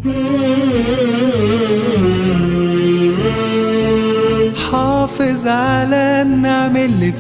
حافظ على النعم اللي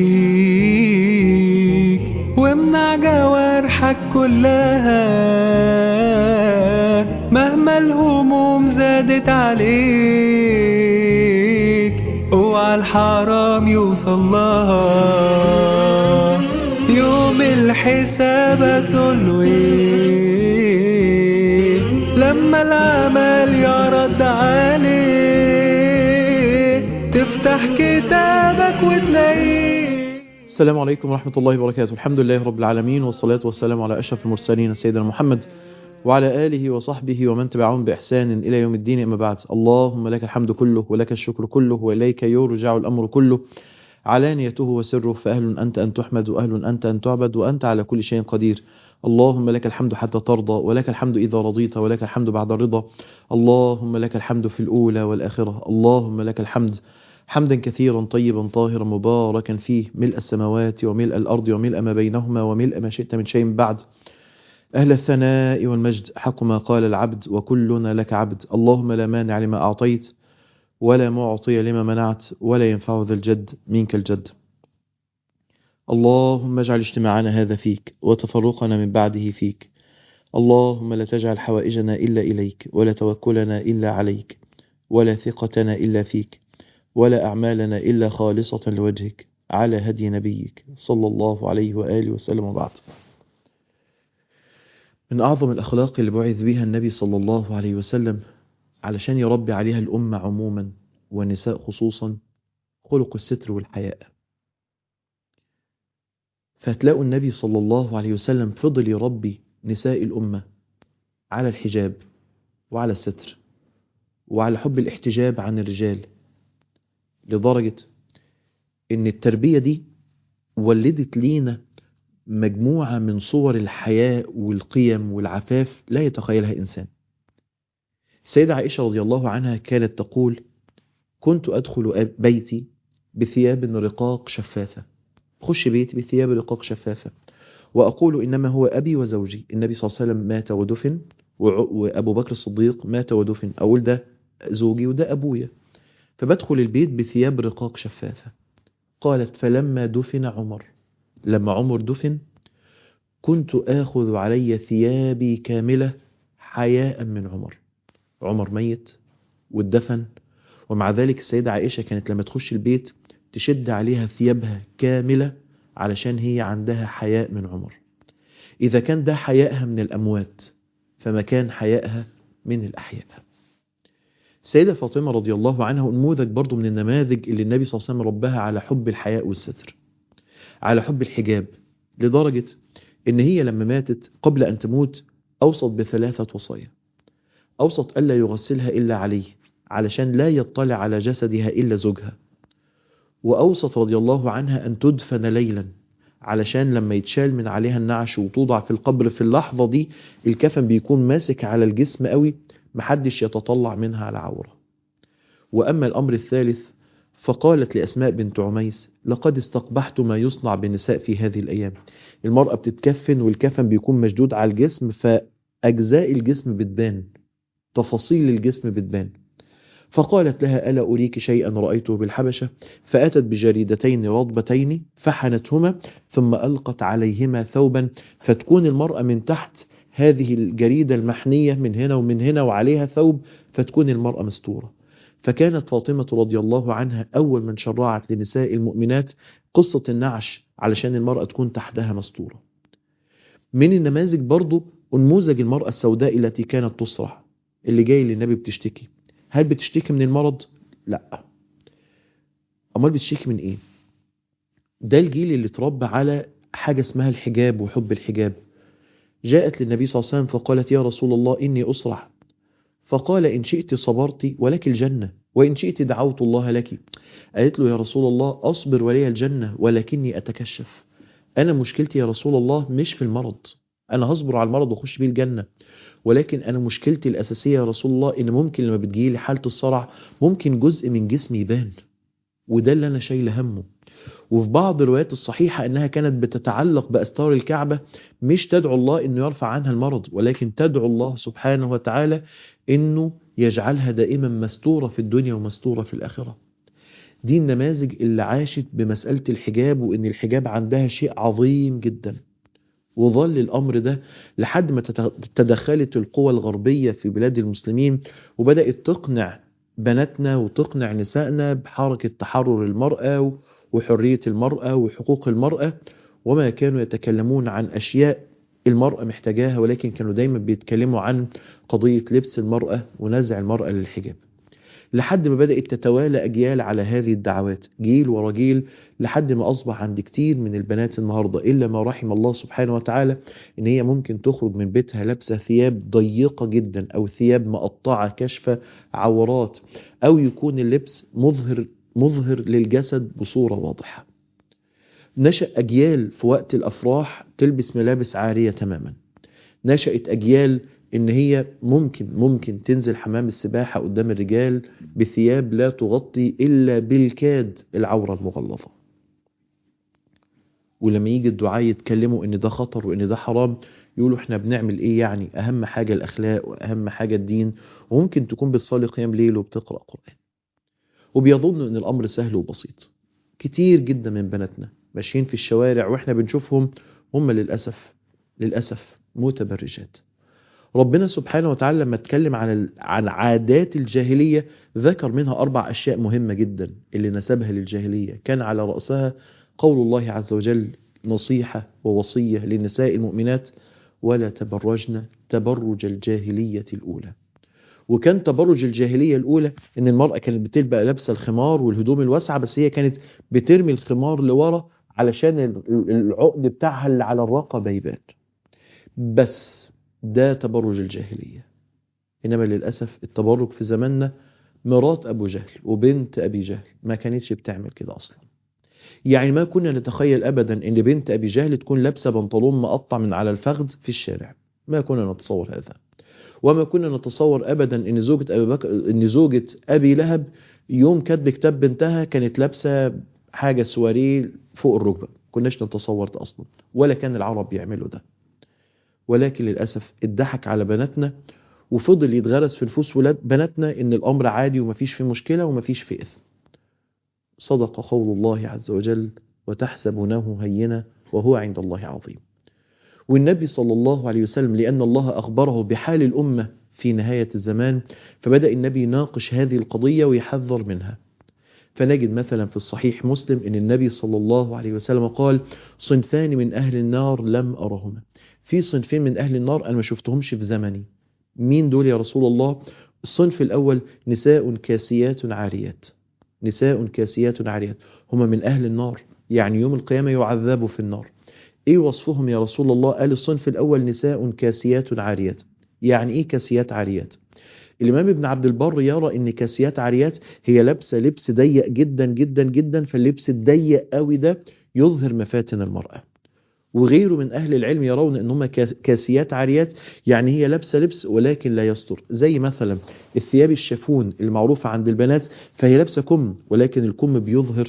فيك وامنع جوارحك كلها مهما الهموم زادت عليك اوعى الحرام يوصل لها يوم الحساب هتقوله ايه لما العمل يرد عليك تفتح كتابك وتلاقيه السلام عليكم ورحمة الله وبركاته الحمد لله رب العالمين والصلاة والسلام على أشرف المرسلين سيدنا محمد وعلى آله وصحبه ومن تبعهم بإحسان إلى يوم الدين أما بعد اللهم لك الحمد كله ولك الشكر كله وإليك يرجع الأمر كله علانيته وسره فأهل أنت أن تحمد وأهل أنت أن تعبد وأنت على كل شيء قدير اللهم لك الحمد حتى ترضى ولك الحمد إذا رضيت ولك الحمد بعد الرضا اللهم لك الحمد في الأولى والآخرة اللهم لك الحمد حمدا كثيرا طيبا طاهرا مباركا فيه ملء السماوات وملء الأرض وملء ما بينهما وملء ما شئت من شيء بعد أهل الثناء والمجد حق ما قال العبد وكلنا لك عبد اللهم لا مانع لما أعطيت ولا معطي لما منعت ولا ينفع ذا الجد منك الجد اللهم اجعل اجتماعنا هذا فيك وتفرقنا من بعده فيك اللهم لا تجعل حوائجنا إلا إليك ولا توكلنا إلا عليك ولا ثقتنا إلا فيك ولا أعمالنا إلا خالصة لوجهك على هدي نبيك صلى الله عليه وآله وسلم وبعد من أعظم الأخلاق اللي بعث بها النبي صلى الله عليه وسلم علشان يربي عليها الأمة عموما والنساء خصوصا خلق الستر والحياء فهتلاقوا النبي صلى الله عليه وسلم فضل يربي نساء الأمة على الحجاب وعلى الستر وعلى حب الاحتجاب عن الرجال لدرجة ان التربية دي ولدت لينا مجموعة من صور الحياة والقيم والعفاف لا يتخيلها إنسان السيدة عائشة رضي الله عنها كانت تقول كنت أدخل بيتي بثياب رقاق شفافة خش بيتي بثياب رقاق شفافة وأقول إنما هو أبي وزوجي النبي صلى الله عليه وسلم مات ودفن وأبو بكر الصديق مات ودفن أقول ده زوجي وده أبويا فبدخل البيت بثياب رقاق شفافة قالت فلما دفن عمر لما عمر دفن كنت آخذ علي ثيابي كاملة حياء من عمر عمر ميت والدفن ومع ذلك السيدة عائشة كانت لما تخش البيت تشد عليها ثيابها كاملة علشان هي عندها حياء من عمر إذا كان ده حياءها من الأموات فما كان حياءها من الأحياء السيدة فاطمة رضي الله عنها نموذج برضو من النماذج اللي النبي صلى الله عليه وسلم ربها على حب الحياء والستر على حب الحجاب لدرجة ان هي لما ماتت قبل ان تموت اوصت بثلاثة وصايا اوصت الا يغسلها الا عليه علشان لا يطلع على جسدها الا زوجها واوصت رضي الله عنها ان تدفن ليلا علشان لما يتشال من عليها النعش وتوضع في القبر في اللحظة دي الكفن بيكون ماسك على الجسم قوي محدش يتطلع منها على عورة وأما الأمر الثالث فقالت لأسماء بنت عميس لقد استقبحت ما يصنع بالنساء في هذه الأيام المرأة بتتكفن والكفن بيكون مشدود على الجسم فأجزاء الجسم بتبان تفاصيل الجسم بتبان فقالت لها ألا أريك شيئا رأيته بالحبشة فأتت بجريدتين رطبتين فحنتهما ثم ألقت عليهما ثوبا فتكون المرأة من تحت هذه الجريدة المحنية من هنا ومن هنا وعليها ثوب فتكون المرأة مستورة فكانت فاطمة رضي الله عنها أول من شرعت لنساء المؤمنات قصة النعش علشان المرأة تكون تحتها مستورة من النماذج برضو نموذج المرأة السوداء التي كانت تصرح اللي جاي للنبي بتشتكي هل بتشتكي من المرض؟ لا أمال بتشتكي من إيه؟ ده الجيل اللي اتربى على حاجة اسمها الحجاب وحب الحجاب جاءت للنبي صلى الله عليه وسلم فقالت يا رسول الله إني أسرح فقال إن شئت صبرت ولك الجنة وإن شئت دعوت الله لك قالت له يا رسول الله أصبر ولي الجنة ولكني أتكشف أنا مشكلتي يا رسول الله مش في المرض أنا هصبر على المرض وأخش بيه الجنة ولكن أنا مشكلتي الأساسية يا رسول الله إن ممكن لما بتجيلي حالة الصرع ممكن جزء من جسمي يبان وده اللي أنا شايله همه وفي بعض الروايات الصحيحة أنها كانت بتتعلق بأستار الكعبة مش تدعو الله أنه يرفع عنها المرض ولكن تدعو الله سبحانه وتعالى أنه يجعلها دائما مستورة في الدنيا ومستورة في الآخرة دي النماذج اللي عاشت بمسألة الحجاب وأن الحجاب عندها شيء عظيم جدا وظل الأمر ده لحد ما تدخلت القوى الغربية في بلاد المسلمين وبدأت تقنع بناتنا وتقنع نسائنا بحركة تحرر المرأة وحرية المرأة وحقوق المرأة وما كانوا يتكلمون عن أشياء المرأة محتاجاها ولكن كانوا دايما بيتكلموا عن قضية لبس المرأة ونزع المرأة للحجاب لحد ما بدأت تتوالى أجيال على هذه الدعوات جيل ورا جيل لحد ما أصبح عند كتير من البنات النهاردة إلا ما رحم الله سبحانه وتعالى إن هي ممكن تخرج من بيتها لابسة ثياب ضيقة جدا أو ثياب مقطعة كشفة عورات أو يكون اللبس مظهر مظهر للجسد بصورة واضحة نشأ أجيال في وقت الأفراح تلبس ملابس عارية تماما نشأت أجيال إن هي ممكن ممكن تنزل حمام السباحة قدام الرجال بثياب لا تغطي إلا بالكاد العورة المغلظة ولما يجي الدعاء يتكلموا إن ده خطر وإن ده حرام يقولوا إحنا بنعمل إيه يعني أهم حاجة الأخلاق وأهم حاجة الدين وممكن تكون بتصلي قيام ليل وبتقرأ قرآن وبيظنوا ان الامر سهل وبسيط كتير جدا من بناتنا ماشيين في الشوارع واحنا بنشوفهم هم للاسف للاسف متبرجات ربنا سبحانه وتعالى لما اتكلم عن عن عادات الجاهليه ذكر منها اربع اشياء مهمه جدا اللي نسبها للجاهليه كان على راسها قول الله عز وجل نصيحه ووصيه للنساء المؤمنات ولا تبرجن تبرج الجاهليه الاولى وكان تبرج الجاهلية الأولى إن المرأة كانت بتلبق لابسة الخمار والهدوم الواسعة بس هي كانت بترمي الخمار لورا علشان العقد بتاعها اللي على الرقبة يبان بس ده تبرج الجاهلية إنما للأسف التبرج في زماننا مرات أبو جهل وبنت أبي جهل ما كانتش بتعمل كده أصلا يعني ما كنا نتخيل أبدا إن بنت أبي جهل تكون لابسة بنطلون مقطع من على الفخذ في الشارع ما كنا نتصور هذا وما كنا نتصور ابدا ان زوجة ابي بكر ان زوجة ابي لهب يوم كاتب كتاب بنتها كانت لابسه حاجه سواريه فوق الركبه كناش نتصور ده اصلا ولا كان العرب يعملوا ده ولكن للاسف اتضحك على بناتنا وفضل يتغرس في نفوس ولاد بناتنا ان الامر عادي ومفيش فيه مشكله ومفيش فيه اثم صدق قول الله عز وجل وتحسبونه هينا وهو عند الله عظيم والنبي صلى الله عليه وسلم لأن الله أخبره بحال الأمة في نهاية الزمان فبدأ النبي يناقش هذه القضية ويحذر منها فنجد مثلا في الصحيح مسلم أن النبي صلى الله عليه وسلم قال صنفان من أهل النار لم أرهما في صنفين من أهل النار أنا ما شفتهمش في زمني مين دول يا رسول الله الصنف الأول نساء كاسيات عاريات نساء كاسيات عاريات هما من أهل النار يعني يوم القيامة يعذبوا في النار ايه وصفهم يا رسول الله قال الصنف الاول نساء كاسيات عاريات يعني ايه كاسيات عاريات الامام ابن عبد البر يرى ان كاسيات عاريات هي لابسه لبس ضيق جدا جدا جدا فاللبس الضيق قوي ده يظهر مفاتن المراه وغيره من اهل العلم يرون ان هم كاسيات عاريات يعني هي لابسه لبس ولكن لا يستر زي مثلا الثياب الشافون المعروفه عند البنات فهي لابسه كم ولكن الكم بيظهر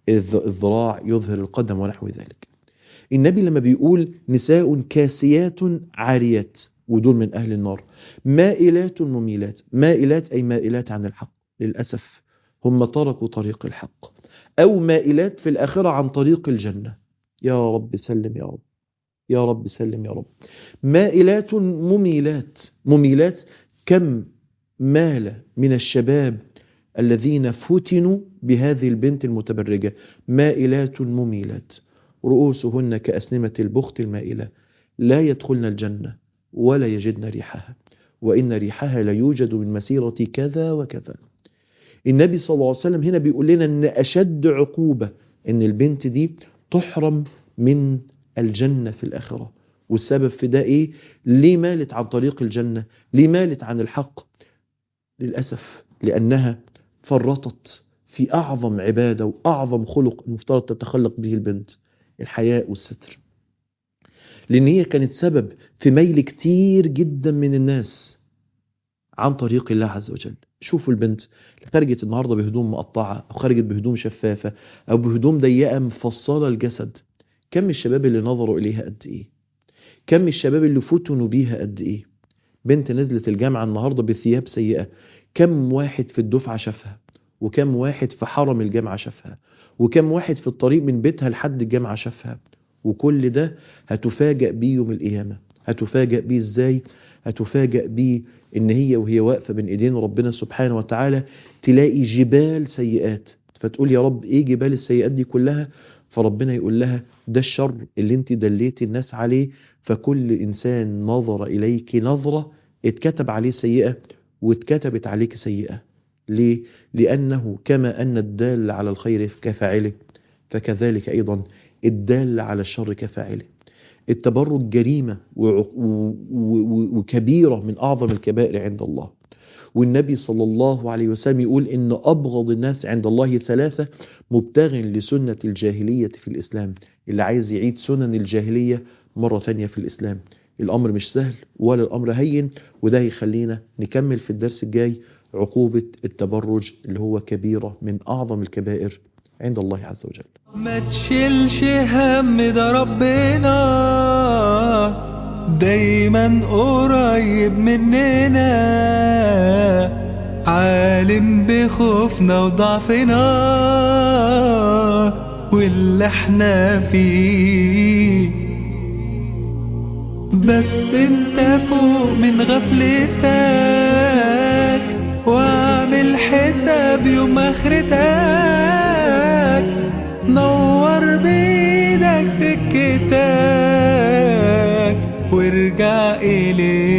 الذراع يظهر القدم ونحو ذلك النبي لما بيقول نساء كاسيات عاريات ودول من أهل النار مائلات مميلات مائلات أي مائلات عن الحق للأسف هم تركوا طريق الحق أو مائلات في الآخرة عن طريق الجنة يا رب سلم يا رب يا رب سلم يا رب مائلات مميلات مميلات كم مال من الشباب الذين فتنوا بهذه البنت المتبرجة مائلات مميلات رؤوسهن كأسنمة البخت المائلة لا يدخلن الجنة ولا يجدن ريحها وإن ريحها لا يوجد من مسيرة كذا وكذا النبي صلى الله عليه وسلم هنا بيقول لنا أن أشد عقوبة أن البنت دي تحرم من الجنة في الآخرة والسبب في ده إيه؟ ليه مالت عن طريق الجنة؟ ليه مالت عن الحق؟ للأسف لأنها فرطت في أعظم عبادة وأعظم خلق المفترض تتخلق به البنت الحياء والستر لأن هي كانت سبب في ميل كتير جدا من الناس عن طريق الله عز وجل شوفوا البنت اللي خرجت النهارده بهدوم مقطعه او خرجت بهدوم شفافه او بهدوم ضيقه مفصله الجسد كم الشباب اللي نظروا اليها قد ايه كم الشباب اللي فتنوا بيها قد ايه بنت نزلت الجامعه النهارده بثياب سيئه كم واحد في الدفعه شافها وكم واحد في حرم الجامعه شافها وكم واحد في الطريق من بيتها لحد الجامعه شافها وكل ده هتفاجأ بيه يوم القيامه هتفاجأ بيه ازاي هتفاجأ بيه ان هي وهي واقفه بين ايدين ربنا سبحانه وتعالى تلاقي جبال سيئات فتقول يا رب ايه جبال السيئات دي كلها فربنا يقول لها ده الشر اللي انت دليتي الناس عليه فكل انسان نظر اليك نظره اتكتب عليه سيئه واتكتبت عليك سيئه ليه لانه كما ان الدال على الخير كفاعله فكذلك ايضا الدال على الشر كفاعله التبرج جريمة وكبيرة من أعظم الكبائر عند الله والنبي صلى الله عليه وسلم يقول إن أبغض الناس عند الله ثلاثة مبتغ لسنة الجاهلية في الإسلام اللي عايز يعيد سنن الجاهلية مرة تانية في الإسلام الأمر مش سهل ولا الأمر هين وده يخلينا نكمل في الدرس الجاي عقوبة التبرج اللي هو كبيرة من أعظم الكبائر عند الله عز وجل ما تشيلش هم ده ربنا دايما قريب مننا عالم بخوفنا وضعفنا واللي احنا فيه بس انت فوق من غفلتك واعمل حساب يوم اخرتك نور بيدك سكتك وارجع إليه